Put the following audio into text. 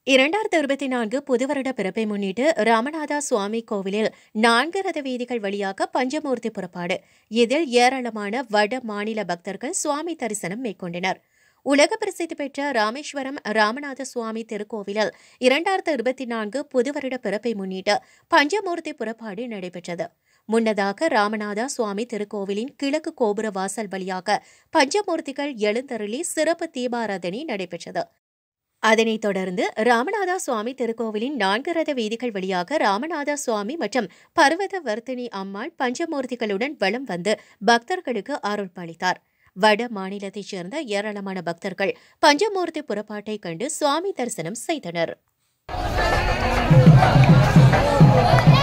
இரண்டாயிரத்து இருபத்தி நான்கு புதுவருட பிறப்பை முன்னிட்டு ராமநாதா சுவாமி கோவிலில் நான்கு ரத வீதிகள் வழியாக பஞ்சமூர்த்தி புறப்பாடு இதில் ஏராளமான வட மாநில பக்தர்கள் சுவாமி தரிசனம் மேற்கொண்டனர் உலக பிரசித்தி பெற்ற ராமேஸ்வரம் ராமநாத சுவாமி திருக்கோவிலில் இரண்டாயிரத்து இருபத்தி நான்கு புதுவருட பிறப்பை முன்னிட்டு பஞ்சமூர்த்தி புறப்பாடு நடைபெற்றது முன்னதாக ராமநாதா சுவாமி திருக்கோவிலின் கிழக்கு கோபுர வாசல் வழியாக பஞ்சமூர்த்திகள் எழுந்தருளி சிறப்பு தீபாராதனை நடைபெற்றது அதனைத் தொடர்ந்து ராமநாதா சுவாமி திருக்கோவிலின் நான்கு ரத வீதிகள் வழியாக ராமநாதா சுவாமி மற்றும் பர்வத வர்த்தினி அம்மாள் பஞ்சமூர்த்திகளுடன் வலம் வந்து பக்தர்களுக்கு அருள் பாலித்தார் வட மாநிலத்தைச் சேர்ந்த ஏராளமான பக்தர்கள் பஞ்சமூர்த்தி புறப்பாட்டை கண்டு சுவாமி தரிசனம் செய்தனர்